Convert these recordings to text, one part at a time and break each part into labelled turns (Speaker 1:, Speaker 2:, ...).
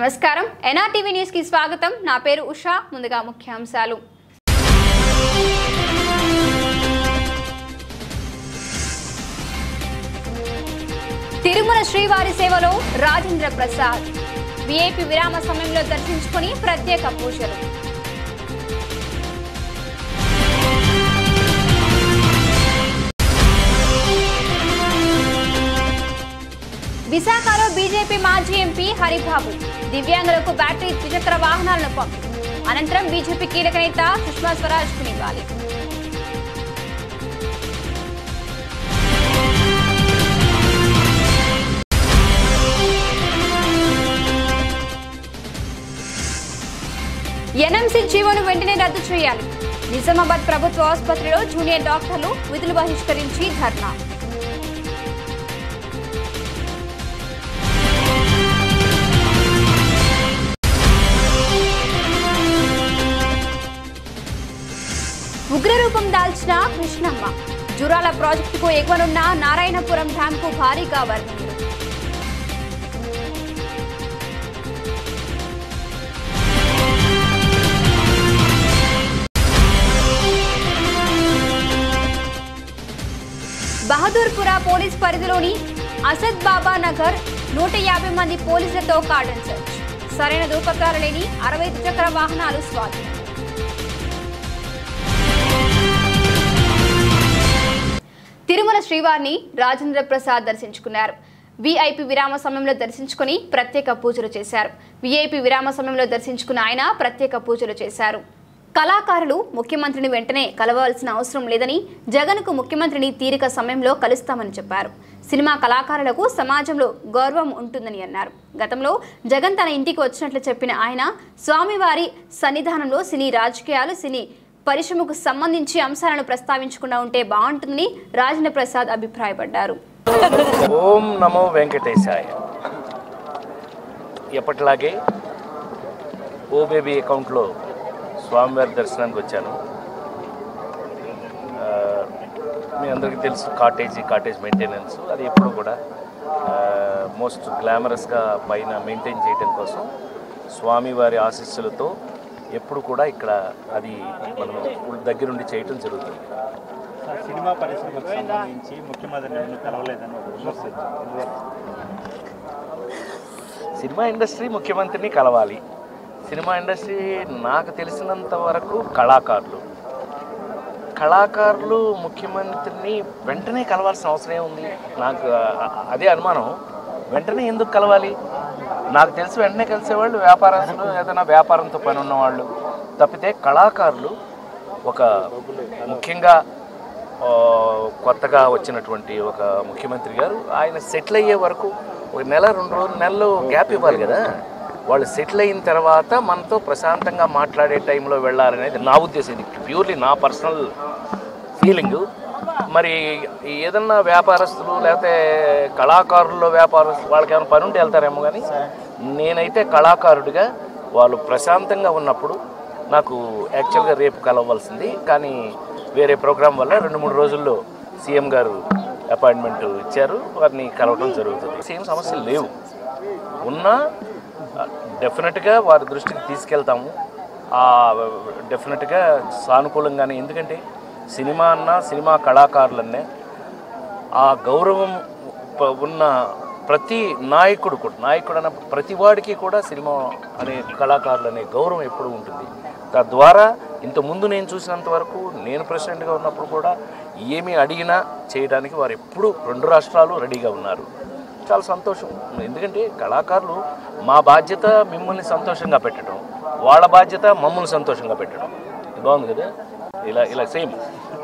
Speaker 1: నమస్కారం NRTV news కి స్వాగతం నా పేరు ఉషా ముందుగా ముఖ్యాంశాలు తిరుమల శ్రీవారి సేవలో రాజేంద్ర ప్రసాద్ విఐపి విరామ సమయంలో దర్శించుకొని ప్రత్యేక పూజలు విశాఖలో బీజేపీ మాజీ ఎంపీ హరిబాబు దివ్యాంగులకు బ్యాటరీ ద్విచక్ర వాహనాలను పంపి అనంతరం బీజేపీ కీలక నేత సుష్మా స్వరాజ్ కు నివ్వాలి ఎన్ఎంసీ జీవోను వెంటనే రద్దు చేయాలి నిజామాబాద్ ప్రభుత్వ ఆసుపత్రిలో జూనియర్ డాక్టర్లు విధులు బహిష్కరించి ధర్నా ఉగ్రరూపం దాల్చిన కృష్ణమ్మ జురాల ప్రాజెక్టుకు ఎగువనున్న నారాయణపురం డ్యాంకు భారీగా వరద నీరు బహదూర్పుర పోలీస్ పరిధిలోని అసద్ బాబా నగర్ నూట యాభై మంది పోలీసులతో కార్డన్ సెర్చ్ సరైన రూపకాలు లేని అరవై ద్విచక్ర వాహనాలు స్వాధీనం తిరుమల శ్రీవారిని రాజేంద్ర ప్రసాద్ దర్శించుకున్నారు విఐపి విరామ సమయంలో దర్శించుకుని ప్రత్యేక పూజలు చేశారు విఐపి విరామ సమయంలో దర్శించుకున్న ఆయన ప్రత్యేక పూజలు చేశారు కళాకారులు ముఖ్యమంత్రిని వెంటనే కలవాల్సిన అవసరం లేదని జగన్కు ముఖ్యమంత్రిని తీరిక సమయంలో కలుస్తామని చెప్పారు సినిమా కళాకారులకు సమాజంలో గౌరవం ఉంటుందని అన్నారు గతంలో జగన్ తన ఇంటికి వచ్చినట్లు చెప్పిన ఆయన స్వామివారి సన్నిధానంలో సినీ రాజకీయాలు సినీ పరిశ్రమకు సంబంధించి అంశాలను ప్రస్తావించకుండా ఉంటే బాగుంటుందని రాజేంద్ర ప్రసాద్ అభిప్రాయపడ్డారు
Speaker 2: ఓం నమో వెంకటేశాయ ఎప్పటిలాగే ఓ బేబీ అకౌంట్లో స్వామివారి దర్శనానికి వచ్చాను ఆ, మీ అందరికీ తెలుసు కాటేజీ కాటేజ్ మెయింటెనెన్స్ అది ఎప్పుడు కూడా మోస్ట్ గ్లామరస్గా పైన మెయింటైన్ చేయడం కోసం స్వామివారి ఆశీస్సులతో ఎప్పుడు కూడా ఇక్కడ అది మనం దగ్గరుండి చేయటం జరుగుతుంది
Speaker 3: సార్, సినిమా పరిశ్రమకు సంబంధించి ముఖ్యమంత్రి నన్ను కలవలేదని ఒక విమర్శ వచ్చింది.
Speaker 2: సినిమా ఇండస్ట్రీ ముఖ్యమంత్రిని కలవాలి సినిమా ఇండస్ట్రీ నాకు తెలిసినంత వరకు కళాకారులు కళాకారులు ముఖ్యమంత్రిని వెంటనే కలవాల్సిన అవసరం ఏముంది నాకు ఆ- అదే అనుమానం వెంటనే ఎందుకు కలవాలి నాకు తెలిసి వెంటనే కలిసేవాళ్ళు వ్యాపారస్తులు ఏదైనా వ్యాపారంతో పని ఉన్నవాళ్ళు తప్పితే కళాకారులు ఒక ముఖ్యంగా ఆ, కొత్తగా వచ్చినటువంటి ఒక ముఖ్యమంత్రి గారు ఆయన సెటిల్ అయ్యే వరకు ఒక నెల రెండు రోజులు నెలలు గ్యాప్ ఇవ్వాలి కదా వాళ్ళు సెటిల్ అయిన తర్వాత మనతో ప్రశాంతంగా మాట్లాడే టైంలో వెళ్ళాలనేది నా ఉద్దేశం ఇది ప్యూర్లీ నా పర్సనల్ ఫీలింగు మరి ఏదన్నా వ్యాపారస్తులు లేకపోతే కళాకారుల్లో వ్యాపారస్తులు వాళ్ళకి ఏమైనా పని ఉంటే వెళ్తారేమో కానీ నేనైతే కళాకారుడిగా వాళ్ళు ప్రశాంతంగా ఉన్నప్పుడు నాకు యాక్చువల్గా రేపు కలవలసింది కానీ వేరే ప్రోగ్రాం వల్ల రెండు మూడు రోజుల్లో సీఎం గారు అపాయింట్మెంట్ ఇచ్చారు వారిని కలవడం జరుగుతుంది సేమ్ సమస్యలు లేవు ఉన్నా డెఫినెట్గా వారి దృష్టికి తీసుకెళ్తాము ఆ, డెఫినెట్గా సానుకూలంగానే ఎందుకంటే సినిమా అన్నా సినిమా కళాకారులన్నే ఆ గౌరవం ప- ఉన్న ప్రతి నాయకుడు కూడా నాయకుడు అన్న ప్రతి వాడికి కూడా సినిమా అనే కళాకారులు అనే గౌరవం ఎప్పుడూ ఉంటుంది తద్వారా ఇంతకుముందు నేను చూసినంత వరకు నేను ప్రెసిడెంట్గా ఉన్నప్పుడు కూడా ఏమి అడిగినా చేయడానికి వారు ఎప్పుడూ రెండు రాష్ట్రాలు రెడీగా ఉన్నారు చాలా సంతోషం ఎందుకంటే కళాకారులు మా బాధ్యత మిమ్మల్ని సంతోషంగా పెట్టడం వాళ్ళ బాధ్యత మమ్మల్ని సంతోషంగా పెట్టడం ఇది బాగుంది కదా ఇలా ఇలా సేమ్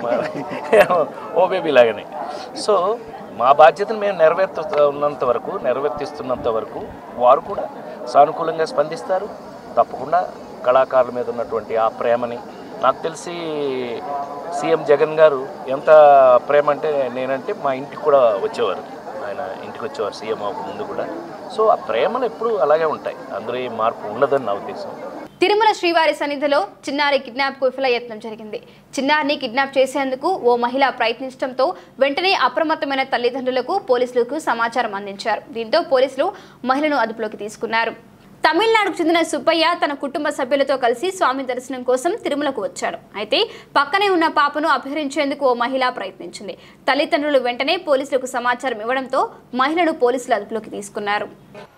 Speaker 2: ఓ బేబీ లాగానే సో మా బాధ్యతను మేము నెరవేర్తున్నంత వరకు నెరవేర్తిస్తున్నంత వరకు వారు కూడా సానుకూలంగా స్పందిస్తారు తప్పకుండా కళాకారుల మీద ఉన్నటువంటి ఆ ప్రేమని నాకు తెలిసి సీఎం జగన్ గారు ఎంత ప్రేమ అంటే నేనంటే మా ఇంటికి కూడా వచ్చేవారు ఆయన ఇంటికి వచ్చేవారు సీఎం అవ్వక ముందు కూడా సో ఆ ప్రేమలు ఎప్పుడు అలాగే ఉంటాయి అందులో ఏ మార్పు ఉండదని నా ఉద్దేశం
Speaker 1: తిరుమల శ్రీవారి సన్నిధిలో చిన్నారి కిడ్నాప్ కు విఫల యత్నం జరిగింది చిన్నారిని కిడ్నాప్ చేసేందుకు ఓ మహిళ ప్రయత్నించడంతో వెంటనే అప్రమత్తమైన తల్లిదండ్రులకు పోలీసులకు సమాచారం అందించారు దీంతో పోలీసులు మహిళను అదుపులోకి తీసుకున్నారు తమిళనాడుకు చెందిన సుబ్బయ్య తన కుటుంబ సభ్యులతో కలిసి స్వామి దర్శనం కోసం తిరుమలకు వచ్చాడు అయితే పక్కనే ఉన్న పాపను అపహరించేందుకు ఓ మహిళ ప్రయత్నించింది తల్లిదండ్రులు వెంటనే పోలీసులకు సమాచారం ఇవ్వడంతో మహిళను పోలీసులు అదుపులోకి తీసుకున్నారు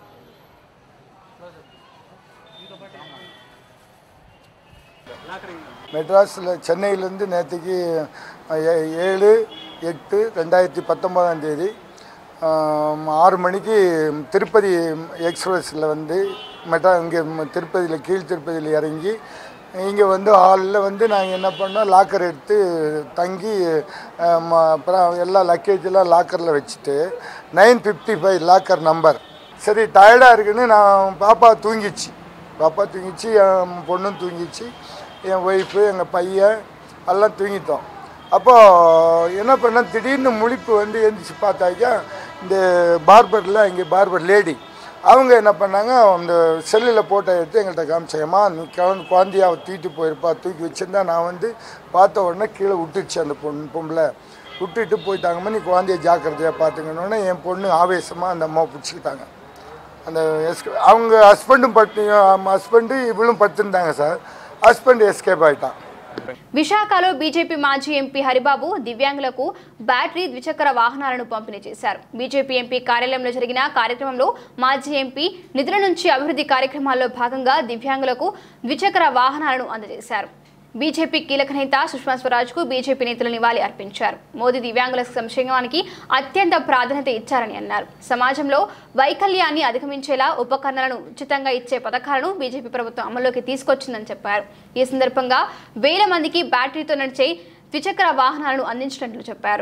Speaker 4: மெட்ராஸில் சென்னையிலேருந்து நேற்றுக்கு ஏ- ஏழு எட்டு ரெண்டாயிரத்தி பத்தொம்போதாம் தேதி ஆம், ஆறு மணிக்கு திருப்பதி எக்ஸ்பிரஸில் வந்து மெட்ரா இங்கே திருப்பதியில் கீழ் திருப்பதியில் இறங்கி இங்கே வந்து ஹாலில் வந்து நாங்கள் என்ன பண்ணோம் லாக்கர் எடுத்து தங்கி ஆம், அப்புறம் எல்லா லக்கேஜெல்லாம் லாக்கரில் வச்சுட்டு nine fifty five locker number சரி டயர்டாக இருக்குன்னு நான் பாப்பா தூங்கிச்சு பாப்பா தூங்கிச்சு என் பொண்ணும் தூங்கிச்சு என் ஒய்ஃபு எங்கள் பையன் எல்லாம் தூங்கிட்டோம் அப்போது என்ன பண்ணேன் திடீர்னு முழிப்பு வந்து எழுந்திரிச்சு பார்த்தாக்கா இந்த பார்பரில் இங்கே பார்பர் லேடி அவங்க என்ன பண்ணாங்க அந்த செல்லில் ஃபோட்டோ எடுத்து எங்கள்கிட்ட காமிச்சாங்கம்மா நீ கிளம்பி குழந்தைய அவள் தூக்கிட்டு போயிருப்பா தூக்கி வச்சுருந்தா நான் வந்து பார்த்த உடனே கீழே விட்டுடுச்சு அந்த பொண்ணு பொம்பளை விட்டுட்டு போயிட்டாங்கம்மா நீ குழந்தைய ஜாக்கிரதையாக பார்த்துக்கணுன்னே என் பொண்ணு ஆவேசமாக அந்த அம்மாவை பிடிச்சிக்கிட்டாங்க அந்த எஸ்கே அவங்க ஹஸ்பண்டும் பட்டு ஹஸ்பண்டு இவளும் படுத்திருந்தாங்க சார் ஹஸ்பண்ட் எஸ்கேப் ஆகிட்டான்
Speaker 1: విశాఖలో బీజేపీ మాజీ ఎంపీ హరిబాబు దివ్యాంగులకు బ్యాటరీ ద్విచక్ర వాహనాలను పంపిణీ చేశారు బీజేపీ ఎంపీ కార్యాలయంలో జరిగిన కార్యక్రమంలో మాజీ ఎంపీ నిధుల నుంచి అభివృద్ధి కార్యక్రమాల్లో భాగంగా దివ్యాంగులకు ద్విచక్ర వాహనాలను అందజేశారు బీజేపీ కీలక నేత సుష్మా స్వరాజ్కు బీజేపీ నేతలు నివాళి అర్పించారు మోదీ దివ్యాంగుల సంక్షేమానికి అత్యంత ప్రాధాన్యత ఇచ్చారని అన్నారు సమాజంలో వైకల్యాన్ని అధిగమించేలా ఉపకరణలను ఉచితంగా ఇచ్చే పథకాలను బీజేపీ ప్రభుత్వం అమల్లోకి తీసుకొచ్చిందని చెప్పారు ఈ సందర్భంగా వేల మందికి బ్యాటరీతో నడిచే ద్విచక్ర వాహనాలను అందించినట్లు చెప్పారు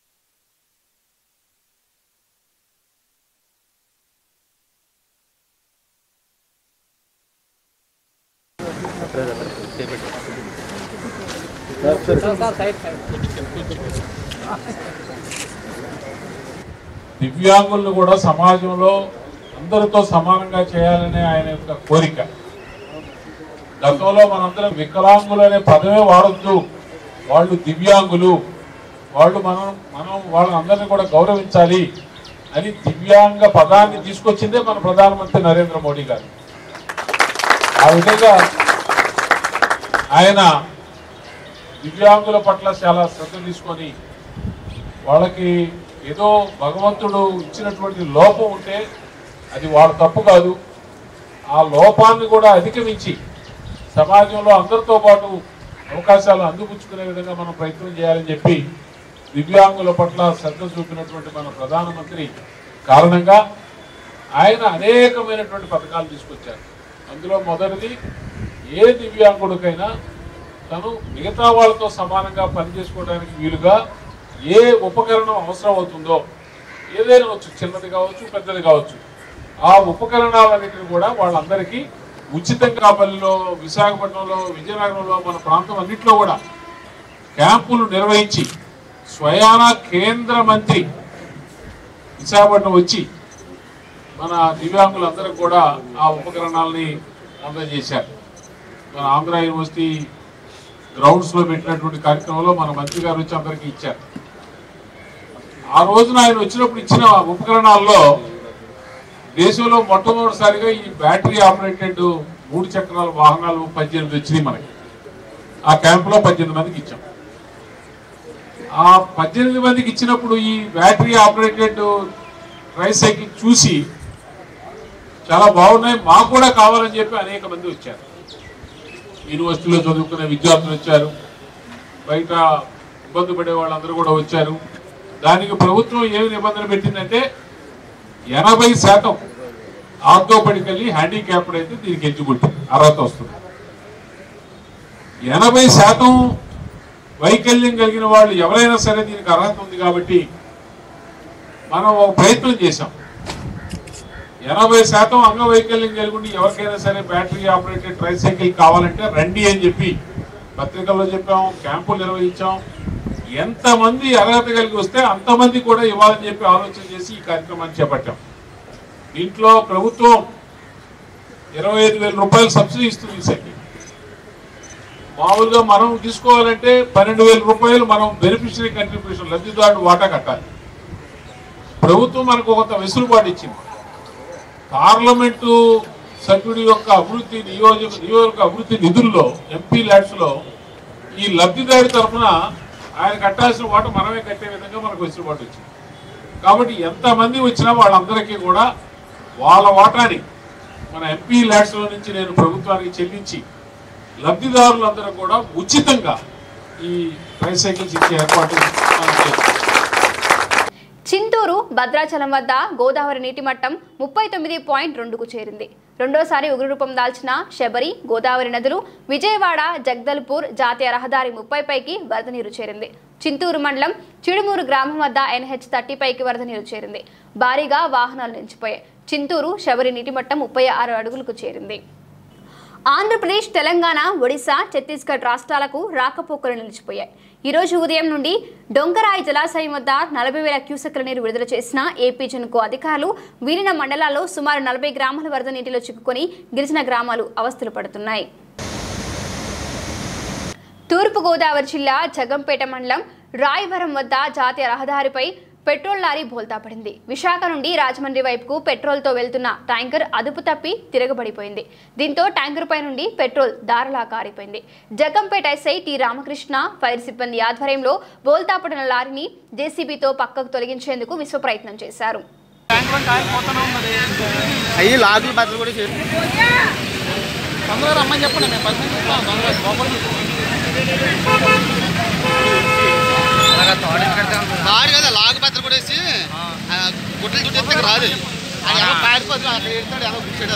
Speaker 5: దివ్యాంగులను కూడా సమాజంలో అందరితో సమానంగా చేయాలనే ఆయన యొక్క కోరిక గతంలో మనందరం వికలాంగులు అనే పదమే వాడొద్దు వాళ్ళు దివ్యాంగులు వాళ్ళు మనం మనం వాళ్ళందరినీ కూడా గౌరవించాలి అని దివ్యాంగ పదాన్ని తీసుకొచ్చిందే మన ప్రధానమంత్రి నరేంద్ర మోడీ గారు ఆ విధంగా ఆయన దివ్యాంగుల పట్ల చాలా శ్రద్ధ తీసుకొని వాళ్ళకి ఏదో భగవంతుడు ఇచ్చినటువంటి లోపం ఉంటే అది వాళ్ళ తప్పు కాదు ఆ లోపాన్ని కూడా అధిగమించి సమాజంలో అందరితో పాటు అవకాశాలు అందిపుచ్చుకునే విధంగా మనం ప్రయత్నం చేయాలని చెప్పి దివ్యాంగుల పట్ల శ్రద్ధ చూపినటువంటి మన ప్రధానమంత్రి కారణంగా ఆయన అనేకమైనటువంటి పథకాలు తీసుకొచ్చారు అందులో మొదటిది ఏ దివ్యాంగుడికైనా తను మిగతా వాళ్ళతో సమానంగా పనిచేసుకోవడానికి వీలుగా ఏ ఉపకరణం అవసరం అవుతుందో ఏదైనా వచ్చు చిన్నది కావచ్చు పెద్దది కావచ్చు ఆ ఉపకరణాలన్నింటినీ కూడా వాళ్ళందరికీ ఉచితంగా పల్లిలో విశాఖపట్నంలో విజయనగరంలో మన ప్రాంతం అన్నింటిలో కూడా క్యాంపులు నిర్వహించి స్వయాన కేంద్ర మంత్రి విశాఖపట్నం వచ్చి మన దివ్యాంగులందరూ కూడా ఆ ఉపకరణాలని అందజేశారు మన ఆంధ్ర యూనివర్సిటీ గ్రౌండ్స్ లో పెట్టినటువంటి కార్యక్రమంలో మన మంత్రి గారు వచ్చి అందరికీ ఇచ్చారు ఆ రోజున ఆయన వచ్చినప్పుడు ఇచ్చిన ఉపకరణాల్లో దేశంలో మొట్టమొదటిసారిగా ఈ బ్యాటరీ ఆపరేటెడ్ మూడు చక్రాల వాహనాలు పద్దెనిమిది వచ్చినాయి మనకి ఆ క్యాంపులో పద్దెనిమిది మందికి ఇచ్చాం ఆ పద్దెనిమిది మందికి ఇచ్చినప్పుడు ఈ బ్యాటరీ ఆపరేటెడ్ ట్రైసైకిల్ చూసి చాలా బాగున్నాయి మాకు కూడా కావాలని చెప్పి అనేక మంది వచ్చారు యూనివర్సిటీలో చదువుకునే విద్యార్థులు వచ్చారు బయట ఇబ్బంది పడే వాళ్ళందరూ కూడా వచ్చారు దానికి ప్రభుత్వం ఏమి నిబంధన పెట్టిందంటే ఎనభై శాతం ఆర్థోపెడికల్లీ హ్యాండిక్యాప్డ్ అయితే దీనికి ఎలిజిబిలిటీ అర్హత వస్తుంది ఎనభై శాతం వైకల్యం కలిగిన వాళ్ళు ఎవరైనా సరే దీనికి అర్హత ఉంది కాబట్టి మనం ఒక ప్రయత్నం చేశాం ఎనభై శాతం అంగవైకల్యం కలిగి ఉండి ఎవరికైనా సరే బ్యాటరీ ఆపరేటెడ్ ట్రైసైకిల్ కావాలంటే రండి అని చెప్పి పత్రికల్లో చెప్పాం క్యాంపులు నిర్వహించాం ఎంతమంది అర్హత కలిగి వస్తే అంతమంది కూడా ఇవ్వాలని చెప్పి ఆలోచన చేసి ఈ కార్యక్రమాన్ని చేపట్టాం దీంట్లో ప్రభుత్వం ఇరవై ఐదు వేల రూపాయలు సబ్సిడీ ఇస్తుంది ఈ సైకిల్ మామూలుగా మనం తీసుకోవాలంటే పన్నెండు వేల రూపాయలు మనం బెనిఫిషరీ కంట్రిబ్యూషన్ లబ్ధిదారుడు వాటా కట్టాలి ప్రభుత్వం మనకు కొంత వెసులుబాటు ఇచ్చింది పార్లమెంటు సభ్యుడి యొక్క అభివృద్ధి నియోజక నియోజక అభివృద్ధి నిధుల్లో ఎంపీ ల్యాడ్స్ లో ఈ లబ్ధిదారి తరఫున ఆయన కట్టాల్సిన వాట మనమే కట్టే విధంగా మనకు వెసులుబాటు వచ్చింది కాబట్టి ఎంతమంది వచ్చినా వాళ్ళందరికీ కూడా వాళ్ళ వాటాని మన ఎంపీ ల్యాడ్స్ లో నుంచి నేను ప్రభుత్వానికి చెల్లించి లబ్ధిదారులందరూ కూడా ఉచితంగా ఈ ట్రైసైకిల్స్ ఇచ్చే ఏర్పాటు మనం చేస్తాం.
Speaker 1: చింతూరు భద్రాచలం వద్ద గోదావరి నీటి మట్టం ముప్పై తొమ్మిది పాయింట్ రెండుకు చేరింది రెండోసారి ఉగ్రరూపం దాల్చిన శబరి గోదావరి నదులు విజయవాడ జగదల్పూర్ జాతీయ రహదారి ముప్పై పైకి వరద నీరు చేరింది చింతూరు మండలం చిడుమూరు గ్రామం వద్ద ఎన్హెచ్ థర్టీ పైకి వరద నీరు చేరింది భారీగా వాహనాలు నిలిచిపోయాయి చింతూరు శబరి నీటి మట్టం ముప్పై ఆరు అడుగులకు చేరింది ఆంధ్రప్రదేశ్ తెలంగాణ ఒడిశా ఛత్తీస్గఢ్ రాష్ట్రాలకు రాకపోకలు నిలిచిపోయాయి ఈ రోజు ఉదయం నుండి డొంకరాయి జలాశయం వద్ద నలభై వేల క్యూసెక్ల నీరు విడుదల చేసిన ఏపీ జన్కో అధికారులు విలీన మండలాల్లో సుమారు నలభై గ్రామాల వరద నీటిలో చిక్కుకొని గిరిజన గ్రామాలు అవస్థలు పడుతున్నాయి తూర్పుగోదావరి జిల్లా జగంపేట మండలం రాయవరం వద్ద జాతీయ రహదారిపై పెట్రోల్ లారీ బోల్తా పడింది విశాఖ నుండి రాజమండ్రి వైపుకు పెట్రోల్తో వెళ్తున్న ట్యాంకర్ అదుపు తప్పి తిరగబడిపోయింది దీంతో ట్యాంకర్ పై నుండి పెట్రోల్ దారలా కారిపోయింది Jaggampeta SI T Ramakrishna fire సిబ్బంది ఆధ్వర్యంలో బోల్తా పడిన లారీని జేసీబీతో పక్కకు తొలగించేందుకు విశ్వ ప్రయత్నం చేశారు
Speaker 6: అయ్యి లాగులు బద్దలు కూడా చేసి తొందరగా రమ్మని చెప్పండి మేము పది మంది వస్తాం తొందరగా తాడు కదా లాగు బద్దలు కూడా వేసి ఆ, గుట్టలు చుట్టేస్తే రాదు అది. అది ఎలా పారిపోతుంది అక్కడ ఎడతాడు ఎలా కూర్చోడు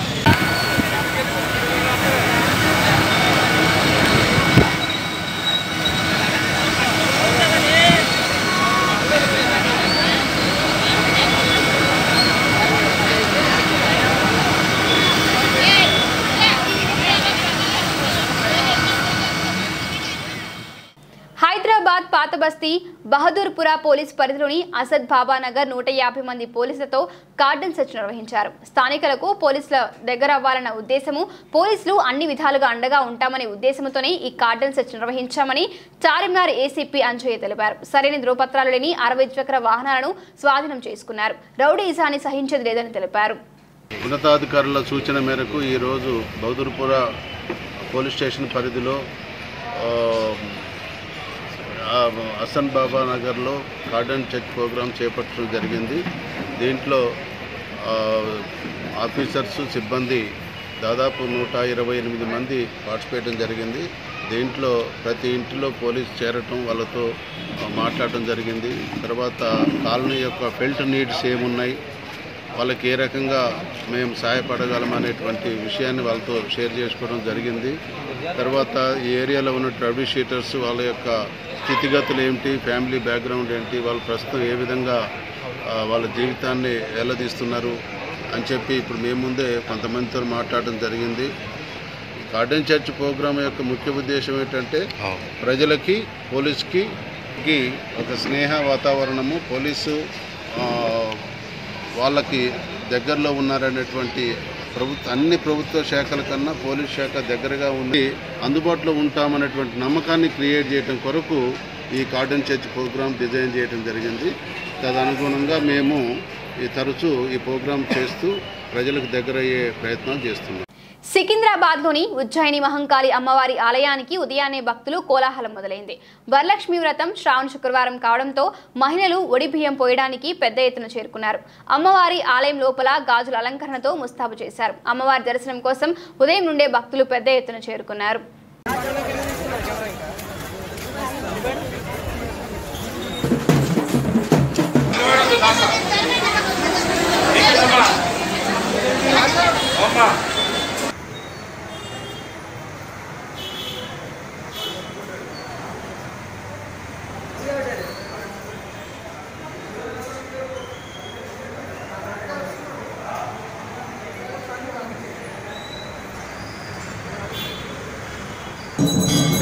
Speaker 1: హైదరాబాద్ పాత బస్తీ బహదూర్పుర పోలీస్ పరిధిలోని అసద్ బాబా నగర్ నూట యాభై మంది పోలీసులతో కార్డన్ సెర్చ్ నిర్వహించారు స్థానికులకు పోలీసుల దగ్గర అవ్వాలన్న ఉద్దేశము పోలీసులు అన్ని విధాలుగా అండగా ఉంటామనే ఉద్దేశంతోనే ఈ కార్డన్ సెర్చ్ నిర్వహించామని చార్మినార్ ఏసీపీ అంజయ్య తెలిపారు సరైన ధృవపత్రాలు లేని అరవై చక్ర వాహనాలను స్వాధీనం చేసుకున్నారు రౌడీజాన్ని సహించేది లేదని తెలిపారు
Speaker 7: ఉన్నతాధికారుల సూచన మేరకు ఈరోజు బౌదూర్పుర పోలీస్ స్టేషన్ పరిధిలో ఆ, ఆ, హసన్ బాబా నగర్లో కార్డన్ చెక్ ప్రోగ్రాం చేపట్టడం జరిగింది దీంట్లో ఆ, ఆఫీసర్స్ సిబ్బంది దాదాపు నూట ఇరవై ఎనిమిది మంది పార్టిసిపేట్ జరిగింది దీంట్లో ప్రతి ఇంటిలో పోలీస్ చేరటం వాళ్ళతో ఆ, మాట్లాడటం జరిగింది తర్వాత కాలనీ యొక్క ఫెల్ట్ నీడ్స్ ఏమున్నాయి వాళ్ళకి ఏ రకంగా మేము సహాయపడగలం అనేటువంటి విషయాన్ని వాళ్ళతో షేర్ చేసుకోవడం జరిగింది తర్వాత ఈ ఏరియాలో ఉన్న ట్రబుల్ షీటర్స్ వాళ్ళ యొక్క స్థితిగతులు ఏమిటి ఫ్యామిలీ బ్యాక్గ్రౌండ్ ఏంటి వాళ్ళు ప్రస్తుతం ఏ విధంగా ఆ, వాళ్ళ జీవితాన్ని ఎల్లదీస్తున్నారు అని చెప్పి ఇప్పుడు మేము ముందే కొంతమందితో మాట్లాడడం జరిగింది గార్డెన్ చర్చ్ ప్రోగ్రాం యొక్క ముఖ్య ఉద్దేశం ఏంటంటే ప్రజలకి పోలీస్కి కి ఒక స్నేహ వాతావరణము పోలీసు ఆ, వాళ్ళకి దగ్గరలో ఉన్నారనేటువంటి ప్రభుత్వ అన్ని ప్రభుత్వ శాఖల కన్నా పోలీస్ శాఖ దగ్గరగా ఉండి అందుబాటులో ఉంటామనేటువంటి నమ్మకాన్ని క్రియేట్ చేయడం కొరకు ఈ కార్డన్ చర్చ్ ప్రోగ్రాం డిజైన్ చేయడం జరిగింది తదనుగుణంగా మేము ఈ తరచూ ఈ ప్రోగ్రాం చేస్తూ ప్రజలకు దగ్గరయ్యే ప్రయత్నాలు చేస్తున్నాం
Speaker 1: సికింద్రాబాద్లోని ఉజ్జయిని మహంకాళి అమ్మవారి ఆలయానికి ఉదయాన్నే భక్తులు కోలాహలం మొదలైంది వరలక్ష్మి వ్రతం శ్రావణ శుక్రవారం కావడంతో మహిళలు ఒడి బియ్యం పోయడానికి పెద్ద ఎత్తున చేరుకున్నారు అమ్మవారి ఆలయం లోపల గాజుల అలంకరణతో ముస్తాబు చేశారు అమ్మవారి దర్శనం కోసం ఉదయం నుండే భక్తులు పెద్ద ఎత్తున చేరుకున్నారు
Speaker 8: Thank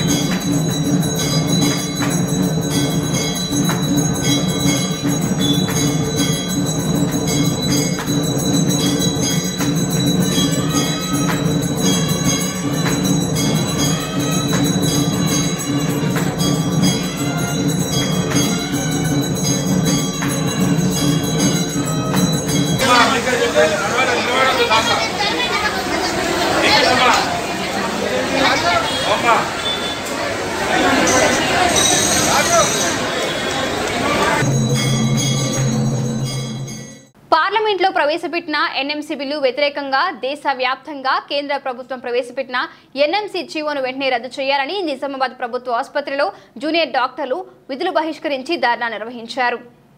Speaker 1: పార్లమెంట్లో ప్రవేశపెట్టిన ఎన్ఎంసీ బిల్లు వ్యతిరేకంగా దేశవ్యాప్తంగా కేంద్ర ప్రభుత్వం ప్రవేశపెట్టిన ఎన్ఎంసీ జీవోను వెంటనే రద్దు చేయాలని నిజామాబాద్ ప్రభుత్వ ఆసుపత్రిలో జూనియర్ డాక్టర్లు విధులు బహిష్కరించి ధర్నా నిర్వహించారు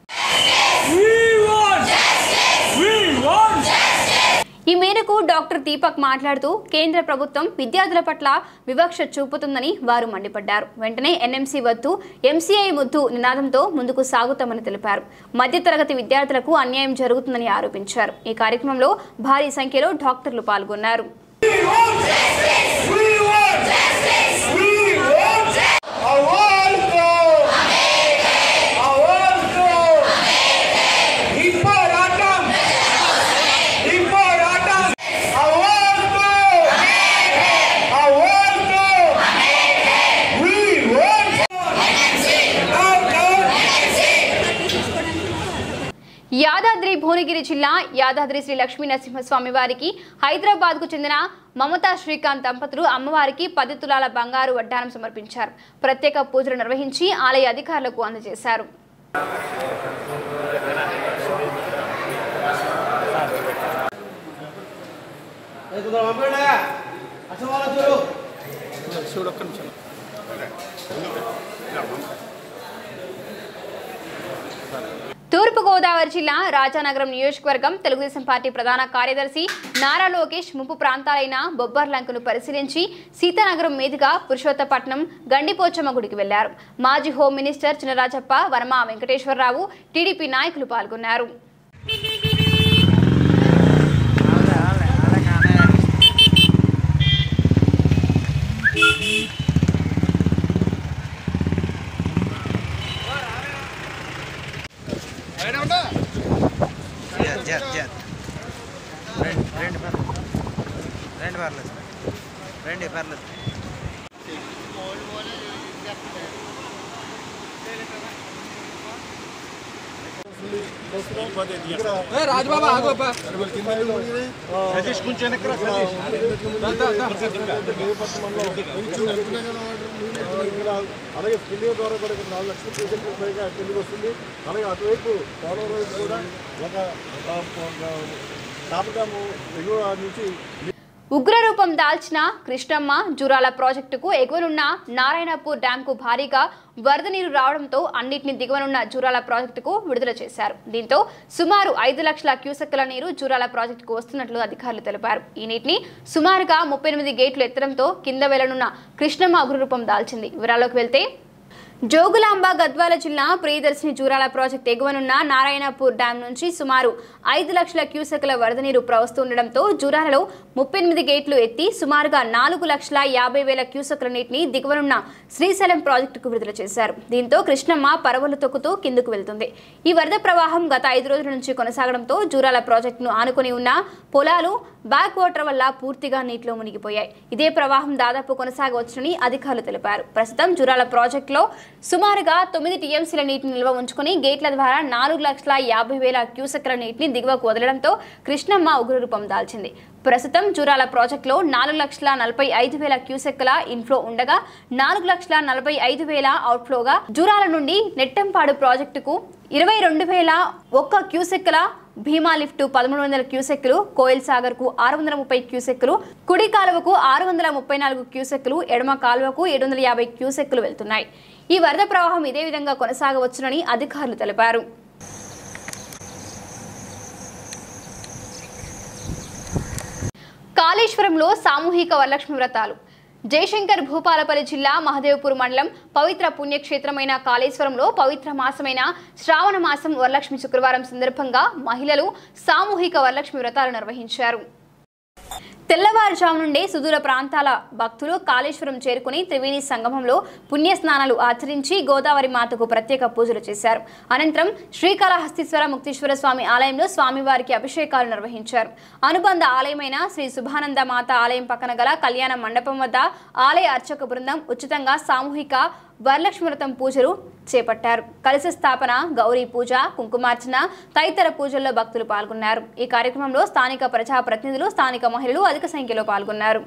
Speaker 1: ఈ మేరకు డాక్టర్ దీపక్ మాట్లాడుతూ కేంద్ర ప్రభుత్వం విద్యార్థుల పట్ల వివక్ష చూపుతుందని వారు మండిపడ్డారు వెంటనే ఎన్ఎంసీ వద్దు ఎంసీఐ ముద్దు నినాదంతో ముందుకు సాగుతామని తెలిపారు మధ్యతరగతి విద్యార్థులకు అన్యాయం జరుగుతుందని ఆరోపించారు ఈ కార్యక్రమంలో భారీ సంఖ్యలో డాక్టర్లు పాల్గొన్నారు యాదాద్రి భువనగిరి జిల్లా యాదాద్రి శ్రీ లక్ష్మీ నరసింహస్వామి వారికి హైదరాబాద్ కు చెందిన మమతా శ్రీకాంత్ దంపతులు అమ్మవారికి పది తులాల బంగారు వడ్డానం సమర్పించారు ప్రత్యేక పూజలు నిర్వహించి ఆలయ అధికారులకు అందజేశారు తూర్పుగోదావరి జిల్లా రాజానగరం నియోజకవర్గం తెలుగుదేశం పార్టీ ప్రధాన కార్యదర్శి నారా లోకేష్ ముప్పు ప్రాంతాలైన బొబ్బర్లంకను పరిశీలించి సీతానగరం మీదుగా పురుషోత్తపట్నం గండిపోచమ్మ గుడికి వెళ్లారు మాజీ home minister Chinarajappa Varma Venkateswararao TDP నాయకులు పాల్గొన్నారు
Speaker 8: రెండు పర్లేదు రెండు పర్లేదు
Speaker 3: సతీష్ కొంచెం వెనక్కి రా, సతీష్.
Speaker 9: అలాగే స్పిల్లింగ్ ద్వారా కూడా ఇక్కడ నాలుగు లక్షల పేషెంట్లకు పైగా తెలుగు వస్తుంది అలాగే అటువైపు పోలవరం వైపు కూడా ఒక ఆ, ఒక తాపడాము ఎగువ నుంచి
Speaker 1: ఉగ్రరూపం దాల్చిన కృష్ణమ్మ జూరాల ప్రాజెక్టుకు ఎగువనున్న నారాయణపూర్ డ్యాంకు భారీగా వరద నీరు రావడంతో అన్నిటిని దిగువనున్న జూరాల ప్రాజెక్టుకు విడుదల చేశారు దీంతో సుమారు ఐదు లక్షల క్యూసెక్కుల నీరు జూరాల ప్రాజెక్టుకు వస్తున్నట్లు అధికారులు తెలిపారు ఈ నీటిని సుమారుగా ముప్పై ఎనిమిది గేట్లు ఎత్తడంతో కింద వెళ్లనున్న కృష్ణమ్మ ఉగ్రరూపం దాల్చింది వివరాల్లోకి వెళ్తే జోగులాంబ గద్వాల జిల్లా ప్రియదర్శిని జూరాల ప్రాజెక్టు ఎగువనున్న నారాయణపూర్ డ్యాం నుంచి సుమారు ఐదు లక్షల క్యూసెక్ల వరద నీరు ప్రవస్తుండటంతో జూరాలలో ముప్పై ఎనిమిది గేట్లు ఎత్తి సుమారుగా నాలుగు లక్షల యాభై వేల క్యూసెక్ల నీటిని దిగువనున్న శ్రీశైలం ప్రాజెక్టుకు విడుదల చేశారు దీంతో కృష్ణమ్మ పరవలు తొక్కుతూ కిందకు వెళ్తుంది ఈ వరద ప్రవాహం గత ఐదు రోజుల నుంచి కొనసాగడంతో జూరాల ప్రాజెక్టును ఆనుకుని ఉన్న పొలాలు బ్యాక్ వాటర్ వల్ల పూర్తిగా నీటిలో మునిగిపోయాయి ఇదే ప్రవాహం దాదాపు కొనసాగవచ్చునని అధికారులు తెలిపారు ప్రస్తుతం జురాల ప్రాజెక్టులో సుమారుగా తొమ్మిది టీఎంసీల నీటిని నిల్వ ఉంచుకుని గేట్ల ద్వారా నాలుగు లక్షల యాభై వేల క్యూసెక్ల నీటిని దిగువకు వదలడంతో కృష్ణమ్మ ఉగ్రరూపం దాల్చింది ప్రస్తుతం జూరాల ప్రాజెక్టులో నాలుగు లక్షల నలభై ఐదు వేల క్యూసెక్ల ఇన్ఫ్లో ఉండగా నాలుగు లక్షల నలభై ఐదు వేల అవుట్ఫ్లోగా జూరాల నుండి నెట్టంపాడు ప్రాజెక్టుకు ఇరవై రెండు వేల ఒక్క క్యూసెక్ల భీమా లిఫ్ట్ పదమూడు వందల క్యూసెక్లు కోయిల్ సాగర్ కు ఆరు వందల ముప్పై క్యూసెక్లు కుడి కాలువకు ఆరు వందల ముప్పై నాలుగు క్యూసెక్లు ఎడమ కాలువకు ఏడు వందల యాభై క్యూసెక్లు వెళ్తున్నాయి ఈ వరద ప్రవాహం ఇదే విధంగా కొనసాగవచ్చునని అధికారులు తెలిపారు కాళేశ్వరంలో సామూహిక వరలక్ష్మి వ్రతాలు జయశంకర్ భూపాలపల్లి జిల్లా మహదేవ్పూర్ మండలం పవిత్ర పుణ్యక్షేత్రమైన కాళేశ్వరంలో పవిత్ర మాసమైన శ్రావణ మాసం వరలక్ష్మి శుక్రవారం సందర్భంగా మహిళలు సామూహిక వరలక్ష్మి వ్రతాలు నిర్వహించారు తెల్లవారుజాము నుండే సుదూర ప్రాంతాల భక్తులు కాళేశ్వరం చేరుకుని త్రివేణి సంగమంలో పుణ్యస్నానాలు ఆచరించి గోదావరి మాతకు ప్రత్యేక పూజలు చేశారు అనంతరం శ్రీకాళహస్తీశ్వర ముక్తీశ్వర స్వామి ఆలయంలో స్వామివారికి అభిషేకాలు నిర్వహించారు అనుబంధ ఆలయమైన శ్రీ శుభానంద మాత ఆలయం పక్కన గల కళ్యాణ మండపం వద్ద ఆలయ అర్చక బృందం ఉచితంగా సామూహిక వరలక్ష్మి వ్రతం పూజలు చేపట్టారు కలశ స్థాపన గౌరీ పూజ కుంకుమార్చన తదితర పూజల్లో భక్తులు పాల్గొన్నారు ఈ కార్యక్రమంలో స్థానిక ప్రజాప్రతినిధులు స్థానిక మహిళలు అధిక సంఖ్యలో పాల్గొన్నారు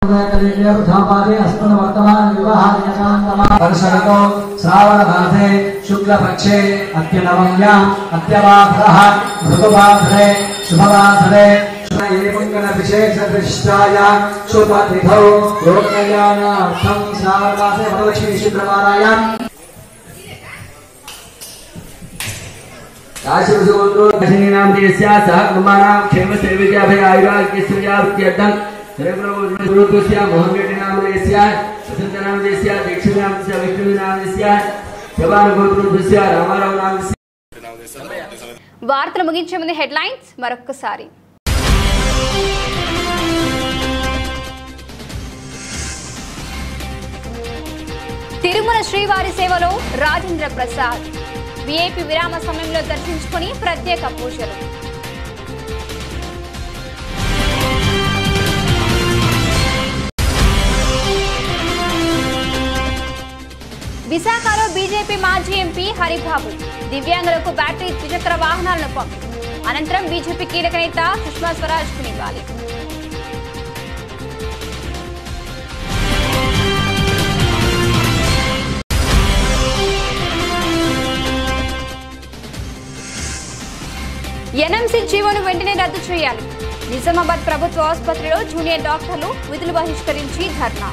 Speaker 10: वर्षगतो श्रावणमासे शुक्लपक्षे अत्यनवम्याम् अत्यवासरः भृगुवासरे शुभवासरे विशेषदृष्टाय शुभतिथौ लोकयानार्थं श्रावणमासे वरलक्ष्मी शुक्रवारायाम्
Speaker 11: राशिनामदेस्य सह कुर्माणां क्षेमस्थैर्विद्याभय आयुराग्यस्यावत्यर्थं सर्वप्रभुस्य मोहनरेड्डिनामदेस्य वसन्तनामदेस्य दीक्षिनामदेस्य विष्णुनामदेस्य जवानगोत्रस्य रामाराव नामदेस्य
Speaker 1: వార్తలు ముగించే ముందు హెడ్లైన్స్ మరొక్కసారి తిరుమల శ్రీవారి సేవలో రాజేంద్ర ప్రసాద్ విఐపి విరామ సమయంలో దర్శించుకుని ప్రత్యేక పూజలు విశాఖలో బీజేపీ మాజీ ఎంపీ హరిబాబు దివ్యాంగులకు బ్యాటరీ ద్విచక్ర వాహనాలను పంపిణీ అనంతరం బీజేపీ కీలక నేత సుష్మా స్వరాజ్ కు నివ్వాలి ఎన్ఎంసీ జీవోను వెంటనే రద్దు చేయాలి నిజామాబాద్ ప్రభుత్వ ఆసుపత్రిలో జూనియర్ డాక్టర్లు విధులు బహిష్కరించి ధర్నా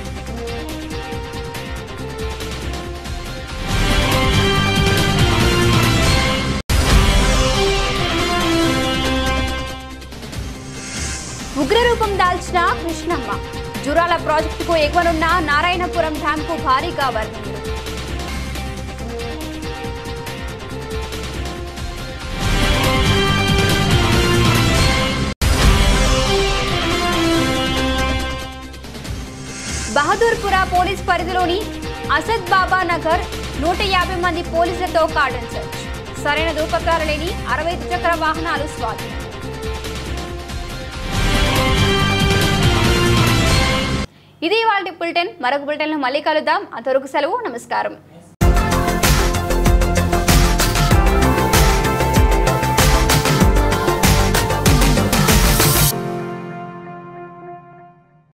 Speaker 1: ఉగ్రరూపం దాల్చిన కృష్ణమ్మ జురాల ప్రాజెక్టుకు ఎగువనున్న నారాయణపురం డ్యాంకు భారీగా వరద నీరు బహదూర్పుర పోలీస్ పరిధిలోని అసద్ బాబా నగర్ నూట యాభై మంది పోలీసులతో కార్డన్ సెర్చ్ సరైన దూపత్రాలు లేని అరవై ద్విచక్ర వాహనాలు స్వాధీనం ఇది వాళ్ళ బులెటిన్ మరొక బులెటిన్లో మళ్ళీ కలుద్దాం అంతవరకు సెలవు నమస్కారం